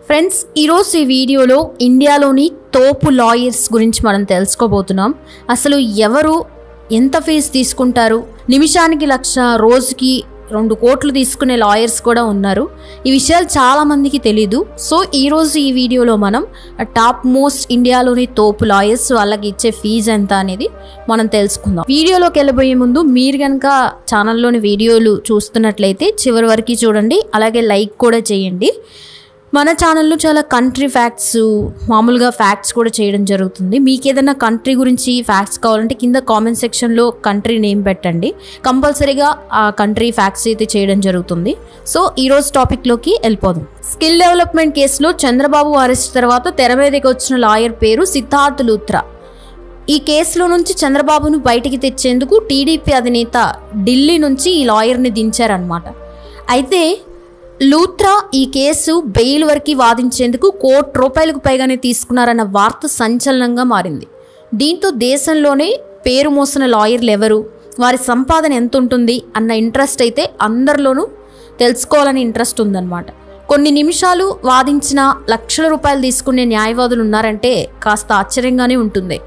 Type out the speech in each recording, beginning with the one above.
friends ఈరోజు ఈ వీడియోలో ఇండియాలోని తోపు లాయర్స్ గురించి మనం తెలుసుకోబోతున్నాం అసలు ఎవరు ఎంత ఫీజు తీసుకుంటారు నిమిషానికి లక్ష రోజుకి రెండు కోట్లు తీసుకునే లాయర్స్ కూడా ఉన్నారు ఈ విషయాలు చాలా మందికి తెలీదు సో ఈరోజు ఈ వీడియోలో మనం టాప్ మోస్ట్ ఇండియాలోని తోపు లాయర్స్ వాళ్ళకి ఇచ్చే ఫీజు ఎంత అనేది మనం తెలుసుకుందాం వీడియోలోకి వెళ్ళబోయే ముందు మీరు కనుక ఛానల్లోని వీడియోలు చూస్తున్నట్లయితే చివరి వరకు చూడండి అలాగే లైక్ కూడా చేయండి మన ఛానల్లో చాలా కంట్రీ ఫ్యాక్ట్స్ మామూలుగా ఫ్యాక్ట్స్ కూడా చేయడం జరుగుతుంది మీకు ఏదైనా కంట్రీ గురించి ఫ్యాక్ట్స్ కావాలంటే కింద కామెంట్ సెక్షన్లో కంట్రీ నేమ్ పెట్టండి కంపల్సరీగా ఆ కంట్రీ ఫ్యాక్ట్స్ అయితే చేయడం జరుగుతుంది సో ఈరోజు టాపిక్లోకి వెళ్ళిపోదాం స్కిల్ డెవలప్మెంట్ కేసులో చంద్రబాబు అరెస్ట్ తర్వాత తెర మీదకి వచ్చిన లాయర్ పేరు సిద్ధార్థ్ లూత్రా ఈ కేసులో నుంచి చంద్రబాబును బయటికి తెచ్చేందుకు టీడీపీ అధినేత ఢిల్లీ నుంచి ఈ లాయర్ని దించారనమాట అయితే లూత్రా ఈ కేసు బెయిల్ వరకు వాదించేందుకు కోటి రూపాయలకు పైగానే తీసుకున్నారన్న వార్త సంచలనంగా మారింది దీంతో దేశంలోనే పేరు మోసిన లాయర్లు ఎవరు వారి సంపాదన ఎంత ఉంటుంది అన్న ఇంట్రెస్ట్ అయితే అందరిలోనూ తెలుసుకోవాలని ఇంట్రెస్ట్ ఉందన్నమాట కొన్ని నిమిషాలు వాదించిన లక్షల రూపాయలు తీసుకునే న్యాయవాదులు ఉన్నారంటే కాస్త ఆశ్చర్యంగానే ఉంటుంది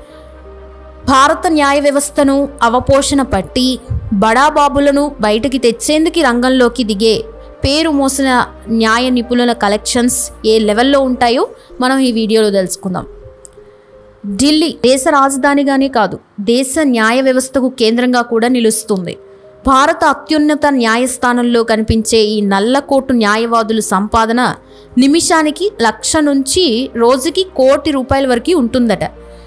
భారత న్యాయ వ్యవస్థను అవపోషణ పట్టి బడాబాబులను బయటికి తెచ్చేందుకు రంగంలోకి దిగే పేరు మోసిన న్యాయ నిపుణుల కలెక్షన్స్ ఏ లెవెల్లో ఉంటాయో మనం ఈ వీడియోలో తెలుసుకుందాం ఢిల్లీ దేశ రాజధానిగానే కాదు దేశ న్యాయ వ్యవస్థకు కేంద్రంగా కూడా నిలుస్తుంది భారత అత్యున్నత న్యాయస్థానంలో కనిపించే ఈ నల్లకోటు న్యాయవాదుల సంపాదన నిమిషానికి లక్ష నుంచి రోజుకి కోటి రూపాయల వరకు ఉంటుందట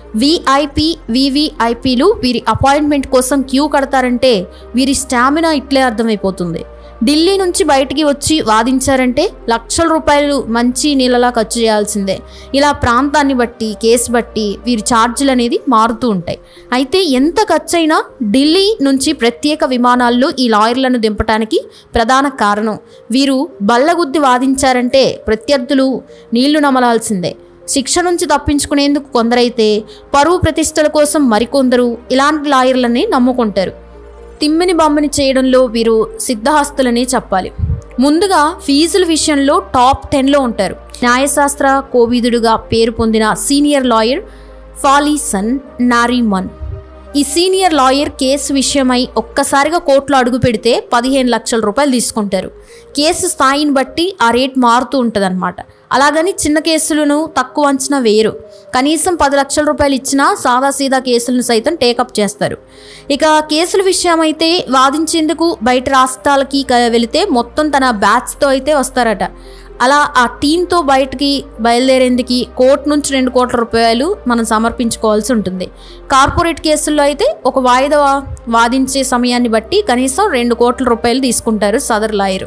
విఐపి వివిఐపీలు వీరి అపాయింట్మెంట్ కోసం క్యూ కడతారంటే వీరి స్టామినా ఇట్లే అర్థమైపోతుంది ఢిల్లీ నుంచి బయటికి వచ్చి వాదించారంటే లక్షల రూపాయలు మంచి నీళ్ళలా ఖర్చు చేయాల్సిందే ఇలా ప్రాంతాన్ని బట్టి కేసు బట్టి వీరి ఛార్జీలు అనేది మారుతూ ఉంటాయి అయితే ఎంత ఖర్చు అయినా ఢిల్లీ నుంచి ప్రత్యేక విమానాల్లో ఈ లాయర్లను దింపడానికి ప్రధాన కారణం వీరు బల్లగుద్ది వాదించారంటే ప్రత్యర్థులు నీళ్లు నమలాల్సిందే శిక్ష నుంచి తప్పించుకునేందుకు కొందరైతే పరువు ప్రతిష్టల కోసం మరికొందరు ఇలాంటి లాయర్లని నమ్ముకుంటారు తిమ్మిని బొమ్మని చేయడంలో వీరు సిద్ధహస్తులని చెప్పాలి ముందుగా ఫీజుల విషయంలో టాప్ టెన్లో ఉంటారు న్యాయశాస్త్ర కోవిదుడుగా పేరు పొందిన సీనియర్ లాయర్ ఫాలీసన్ నారీమన్ ఈ సీనియర్ లాయర్ కేసు విషయమై ఒక్కసారిగా కోర్టులో అడుగు పెడితే పదిహేను లక్షల రూపాయలు తీసుకుంటారు కేసు స్థాయిని బట్టి ఆ రేట్ మారుతూ ఉంటుందన్నమాట అలాగని చిన్న కేసులను తక్కువ అంచనా వేయరు కనీసం పది లక్షల రూపాయలు ఇచ్చినా సాదాసీదా కేసులను సైతం టేకప్ చేస్తారు ఇక కేసుల విషయం అయితే వాదించేందుకు బయట రాష్ట్రాలకి క- వెళితే మొత్తం తన బ్యాచ్తో అయితే వస్తారట అలా ఆ టీంతో బయటికి బయలుదేరేందుకు కోర్టు నుంచి రెండు కోట్ల రూపాయలు మనం సమర్పించుకోవాల్సి ఉంటుంది కార్పొరేట్ కేసుల్లో అయితే ఒక వాయిదా వాదించే సమయాన్ని బట్టి కనీసం రెండు కోట్ల రూపాయలు తీసుకుంటారు సదర్ లాయరు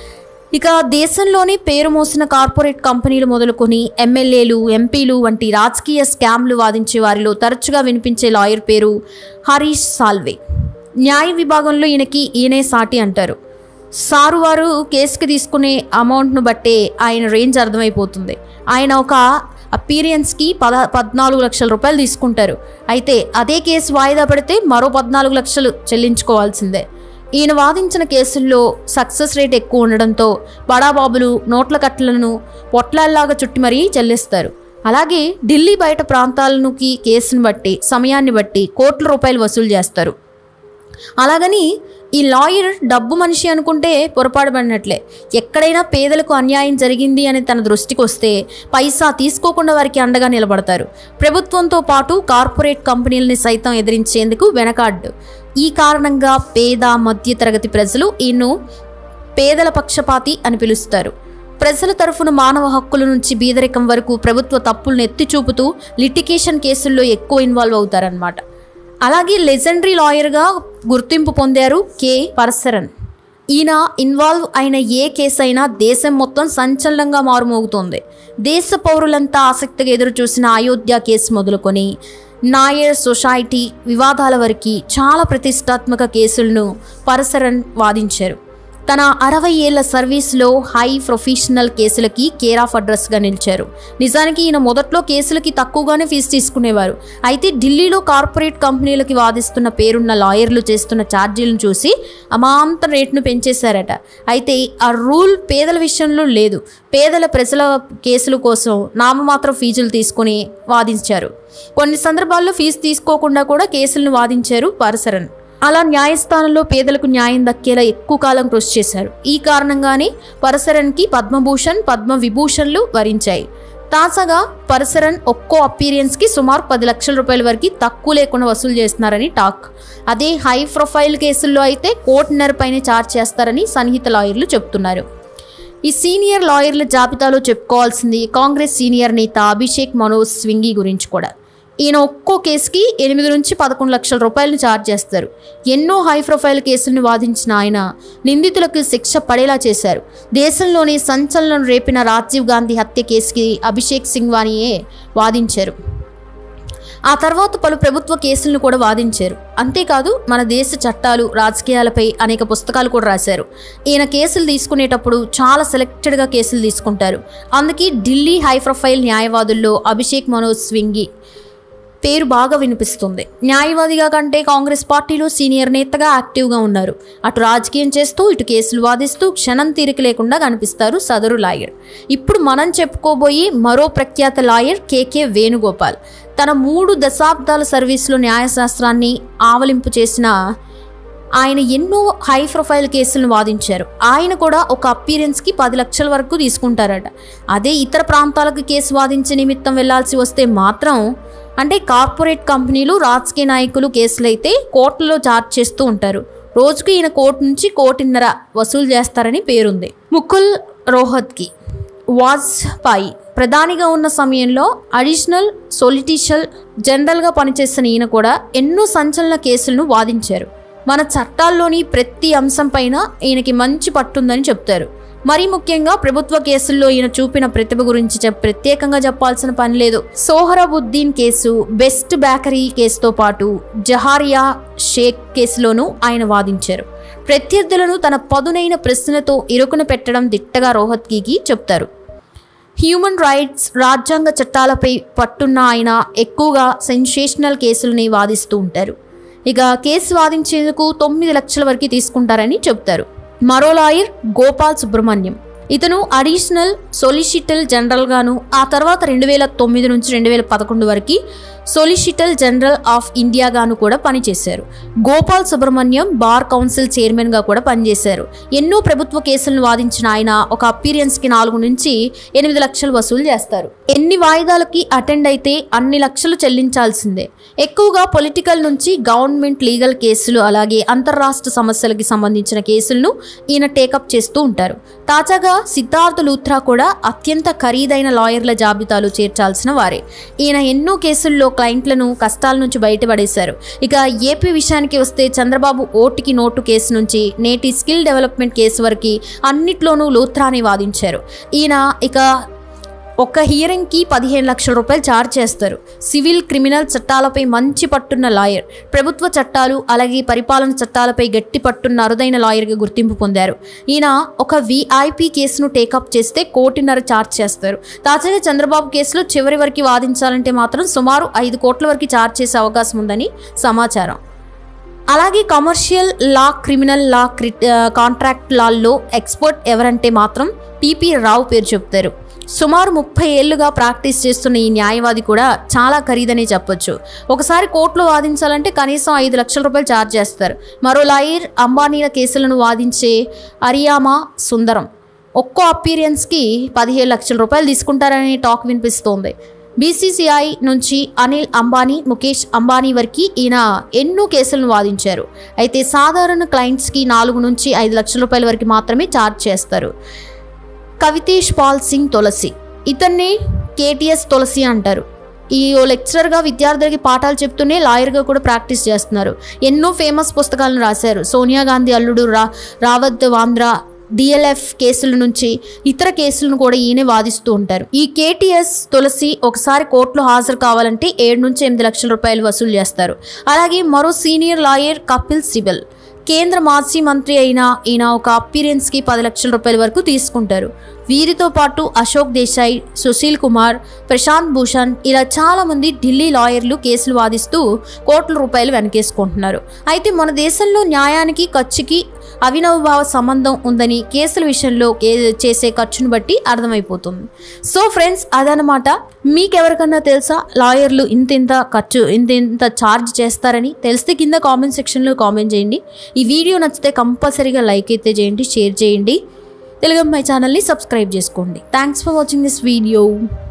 ఇక దేశంలోని పేరు మోసిన కార్పొరేట్ కంపెనీలు మొదలుకొని ఎమ్మెల్యేలు ఎంపీలు వంటి రాజకీయ స్కామ్లు వాదించే వారిలో తరచుగా వినిపించే లాయర్ పేరు హరీష్ సాల్వే న్యాయ విభాగంలో ఈయనకి ఈయనే సాటి అంటారు సారు వారు కేసుకి తీసుకునే అమౌంట్ను బట్టే ఆయన రేంజ్ అర్థమైపోతుంది ఆయన ఒక అపీరియన్స్కి పద పద్నాలుగు లక్షల రూపాయలు తీసుకుంటారు అయితే అదే కేసు వాయిదా పడితే మరో పద్నాలుగు లక్షలు చెల్లించుకోవాల్సిందే ఈయన వాదించిన కేసుల్లో సక్సెస్ రేట్ ఎక్కువ ఉండడంతో బడాబాబులు నోట్ల కట్టలను పొట్లాల్లాగా చుట్టి మరీ చెల్లిస్తారు అలాగే ఢిల్లీ బయట ప్రాంతాలనుకి కేసును బట్టి సమయాన్ని బట్టి కోట్ల రూపాయలు వసూలు చేస్తారు అలాగని ఈ లాయర్ డబ్బు మనిషి అనుకుంటే పొరపాటు పడినట్లే ఎక్కడైనా పేదలకు అన్యాయం జరిగింది అని తన దృష్టికి వస్తే పైసా తీసుకోకుండా వారికి అండగా నిలబడతారు ప్రభుత్వంతో పాటు కార్పొరేట్ కంపెనీలని సైతం ఎదిరించేందుకు వెనకాడ్డు ఈ కారణంగా పేద మధ్యతరగతి ప్రజలు ఈయన్ను పేదల పక్షపాతి అని పిలుస్తారు ప్రజల తరఫున మానవ హక్కుల నుంచి బీదరికం వరకు ప్రభుత్వ తప్పులను ఎత్తి చూపుతూ లిటికేషన్ కేసుల్లో ఎక్కువ ఇన్వాల్వ్ అవుతారనమాట అలాగే లెజెండరీ లాయర్గా గుర్తింపు పొందారు కె పరశరన్ ఈయన ఇన్వాల్వ్ అయిన ఏ కేసు అయినా దేశం మొత్తం సంచలనంగా మారుమోగుతోంది దేశ పౌరులంతా ఆసక్తిగా ఎదురు చూసిన అయోధ్య కేసు మొదలుకొని నాయర్ సొసైటీ వివాదాల వరకు చాలా ప్రతిష్టాత్మక కేసులను పరశరన్ వాదించారు తన అరవై ఏళ్ల సర్వీస్లో హై ప్రొఫెషనల్ కేసులకి కేర్ ఆఫ్ అడ్రస్గా నిలిచారు నిజానికి ఈయన మొదట్లో కేసులకి తక్కువగానే ఫీజు తీసుకునేవారు అయితే ఢిల్లీలో కార్పొరేట్ కంపెనీలకి వాదిస్తున్న పేరున్న లాయర్లు చేస్తున్న ఛార్జీలను చూసి అమాంత రేటును పెంచేశారట అయితే ఆ రూల్ పేదల విషయంలో లేదు పేదల ప్రజల కేసుల కోసం నామమాత్రం ఫీజులు తీసుకుని వాదించారు కొన్ని సందర్భాల్లో ఫీజు తీసుకోకుండా కూడా కేసులను వాదించారు పరసరన్ అలా న్యాయస్థానంలో పేదలకు న్యాయం దక్కేలా ఎక్కువ కాలం కృషి చేశారు ఈ కారణంగానే పరసరన్కి పద్మభూషణ్ పద్మ విభూషణ్లు వరించాయి తాజాగా పరసరన్ ఒక్కో అపీరియన్స్కి సుమారు పది లక్షల రూపాయల వరకు తక్కువ లేకుండా వసూలు చేస్తున్నారని టాక్ అదే హై ప్రొఫైల్ కేసుల్లో అయితే కోటిన్నర పైన ఛార్జ్ చేస్తారని సన్నిహిత లాయర్లు చెబుతున్నారు ఈ సీనియర్ లాయర్ల జాబితాలో చెప్పుకోవాల్సింది కాంగ్రెస్ సీనియర్ నేత అభిషేక్ మనోజ్ స్వింగి గురించి కూడా ఈయన ఒక్కో కేసుకి ఎనిమిది నుంచి పదకొండు లక్షల రూపాయలను ఛార్జ్ చేస్తారు ఎన్నో హై ప్రొఫైల్ కేసులను వాదించిన ఆయన నిందితులకు శిక్ష పడేలా చేశారు దేశంలోని సంచలనం రేపిన రాజీవ్ గాంధీ హత్య కేసుకి అభిషేక్ సింగ్వానియే వాదించారు ఆ తర్వాత పలు ప్రభుత్వ కేసులను కూడా వాదించారు అంతేకాదు మన దేశ చట్టాలు రాజకీయాలపై అనేక పుస్తకాలు కూడా రాశారు ఈయన కేసులు తీసుకునేటప్పుడు చాలా సెలెక్టెడ్గా కేసులు తీసుకుంటారు అందుకే ఢిల్లీ హై ప్రొఫైల్ న్యాయవాదుల్లో అభిషేక్ మనోజ్ స్వింగి పేరు బాగా వినిపిస్తుంది న్యాయవాదిగా కంటే కాంగ్రెస్ పార్టీలో సీనియర్ నేతగా యాక్టివ్గా ఉన్నారు అటు రాజకీయం చేస్తూ ఇటు కేసులు వాదిస్తూ క్షణం తీరిక లేకుండా కనిపిస్తారు సదరు లాయర్ ఇప్పుడు మనం చెప్పుకోబోయే మరో ప్రఖ్యాత లాయర్ కేకే వేణుగోపాల్ తన మూడు దశాబ్దాల సర్వీసులో న్యాయశాస్త్రాన్ని ఆవలింపు చేసిన ఆయన ఎన్నో హై ప్రొఫైల్ కేసులను వాదించారు ఆయన కూడా ఒక అపీరెన్స్కి పది లక్షల వరకు తీసుకుంటారట అదే ఇతర ప్రాంతాలకు కేసు వాదించే నిమిత్తం వెళ్లాల్సి వస్తే మాత్రం అంటే కార్పొరేట్ కంపెనీలు రాజకీయ నాయకులు కేసులైతే కోర్టులో చార్జ్ చేస్తూ ఉంటారు రోజుకు ఈయన కోర్టు నుంచి కోటిన్నర వసూలు చేస్తారని పేరుంది ముకుల్ రోహత్కి వాజ్పాయి ప్రధానిగా ఉన్న సమయంలో అడిషనల్ సొలిటిషల్ జనరల్గా పనిచేసిన ఈయన కూడా ఎన్నో సంచలన కేసులను వాదించారు మన చట్టాల్లోని ప్రతి అంశం పైన ఈయనకి మంచి పట్టుందని చెప్తారు మరీ ముఖ్యంగా ప్రభుత్వ కేసుల్లో ఈయన చూపిన ప్రతిభ గురించి చెప్ ప్రత్యేకంగా చెప్పాల్సిన పని లేదు సోహరబుద్దీన్ కేసు బెస్ట్ బేకరీ కేసుతో పాటు జహారియా షేక్ కేసులోనూ ఆయన వాదించారు ప్రత్యర్థులను తన పదునైన ప్రశ్నతో ఇరుకున పెట్టడం దిట్టగా రోహత్కీకి చెప్తారు హ్యూమన్ రైట్స్ రాజ్యాంగ చట్టాలపై పట్టున్న ఆయన ఎక్కువగా సెన్సేషనల్ కేసులని వాదిస్తూ ఉంటారు ఇక కేసు వాదించేందుకు తొమ్మిది లక్షల వరకు తీసుకుంటారని చెబుతారు మరో లాయర్ గోపాల్ సుబ్రహ్మణ్యం ఇతను అడిషనల్ సొలిసిటల్ జనరల్ గాను ఆ తర్వాత రెండు వేల తొమ్మిది నుంచి రెండు వేల పదకొండు వరకు సొలిసిటల్ జనరల్ ఆఫ్ ఇండియా గాను కూడా పనిచేశారు Gopal Subrahmanyam bar council chairman గా కూడా పనిచేశారు ఎన్నో ప్రభుత్వ కేసులను వాదించిన ఆయన ఒక అపీరియన్స్ కి నాలుగు నుంచి ఎనిమిది లక్షలు వసూలు చేస్తారు ఎన్ని వాయిదాలకి అటెండ్ అయితే అన్ని లక్షలు చెల్లించాల్సిందే ఎక్కువగా పొలిటికల్ నుంచి గవర్నమెంట్ లీగల్ కేసులు అలాగే అంతర్రాష్ట్ర సమస్యలకి సంబంధించిన కేసులను ఈయన టేకప్ చేస్తూ ఉంటారు తాజాగా సిద్ధార్థ లూథ్రా కూడా అత్యంత ఖరీదైన లాయర్ల జాబితాలో చేర్చాల్సిన వారే ఈయన ఎన్నో కేసుల్లో క్లయింట్లను కష్టాల నుంచి బయటపడేశారు ఇక ఏపీ విషయానికి వస్తే చంద్రబాబు ఓటుకి నోటు కేసు నుంచి నేటి స్కిల్ డెవలప్మెంట్ కేసు వరకు అన్నిట్లోనూ లూథ్రాని వాదించారు ఈయన ఇక ఒక్క హియరింగ్కి పదిహేను లక్షల రూపాయలు ఛార్జ్ చేస్తారు సివిల్ క్రిమినల్ చట్టాలపై మంచి పట్టున్న లాయర్ ప్రభుత్వ చట్టాలు అలాగే పరిపాలన చట్టాలపై గట్టి పట్టున్న అరుదైన లాయర్గా గుర్తింపు పొందారు ఈయన ఒక విఐపి కేసును టేకప్ చేస్తే కోటిన్నర ఛార్జ్ చేస్తారు తాజాగా చంద్రబాబు కేసులో చివరి వరకు వాదించాలంటే మాత్రం సుమారు ఐదు కోట్ల వరకు ఛార్జ్ చేసే అవకాశం ఉందని సమాచారం అలాగే కమర్షియల్ లా క్రిమినల్ లా క్రి- ఆ, కాంట్రాక్ట్ లాల్లో ఎక్స్పర్ట్ ఎవరంటే మాత్రం పిపి రావు పేరు చెప్తారు సుమారు ముప్పై ఏళ్లుగా ప్రాక్టీస్ చేస్తున్న ఈ న్యాయవాది కూడా చాలా ఖరీదనే చెప్పొచ్చు ఒకసారి కోర్టులో వాదించాలంటే కనీసం ఐదు లక్షల రూపాయలు ఛార్జ్ చేస్తారు మరో లాయర్ అంబానీల కేసులను వాదించే అరియామా సుందరం ఒక్కో అపీరియన్స్కి పదిహేను లక్షల రూపాయలు తీసుకుంటారనే టాక్ వినిపిస్తోంది బీసీసీఐ నుంచి అనిల్ అంబానీ ముఖేష్ అంబానీ వరకు ఈయన ఎన్నో కేసులను వాదించారు అయితే సాధారణ క్లయింట్స్కి నాలుగు నుంచి ఐదు లక్షల రూపాయల వరకు మాత్రమే ఛార్జ్ చేస్తారు కవితేష్ పాల్ సింగ్ తులసి ఇతన్ని కేటీఎస్ తులసి అంటారు ఈ ఓ లెక్చరర్గా విద్యార్థులకి పాఠాలు చెప్తూనే లాయర్గా కూడా ప్రాక్టీస్ చేస్తున్నారు ఎన్నో ఫేమస్ పుస్తకాలను రాశారు సోనియా గాంధీ అల్లుడు రా రావత్ వాంద్రా డిఎల్ఎఫ్ కేసుల నుంచి ఇతర కేసులను కూడా ఈయనే వాదిస్తూ ఉంటారు ఈ కేటీఎస్ తులసి ఒకసారి కోర్టులో హాజరు కావాలంటే ఏడు నుంచి ఎనిమిది లక్షల రూపాయలు వసూలు చేస్తారు అలాగే మరో సీనియర్ లాయర్ కపిల్ సిబల్ కేంద్ర మాజీ మంత్రి అయిన ఈయన ఒక అపీరెన్స్కి పది లక్షల రూపాయల వరకు తీసుకుంటారు వీరితో పాటు అశోక్ దేశాయ్ సుశీల్ కుమార్ ప్రశాంత్ భూషణ్ ఇలా చాలా మంది ఢిల్లీ లాయర్లు కేసులు వాదిస్తూ కోట్ల రూపాయలు వెనకేసుకుంటున్నారు అయితే మన దేశంలో న్యాయానికి ఖర్చుకి అవినవభావ సంబంధం ఉందని కేసుల విషయంలో కే- చేసే ఖర్చును బట్టి అర్థమైపోతుంది సో ఫ్రెండ్స్ అదనమాట మీకెవరికన్నా తెలుసా లాయర్లు ఇంత ఇంత ఖర్చు ఇంత ఇంత ఛార్జ్ చేస్తారని తెలిస్తే కింద కామెంట్ సెక్షన్లో కామెంట్ చేయండి ఈ వీడియో నచ్చితే కంపల్సరీగా లైక్ అయితే చేయండి షేర్ చేయండి తెలుగు అమ్మాయి ఛానల్ని సబ్స్క్రైబ్ చేసుకోండి thanks for watching this video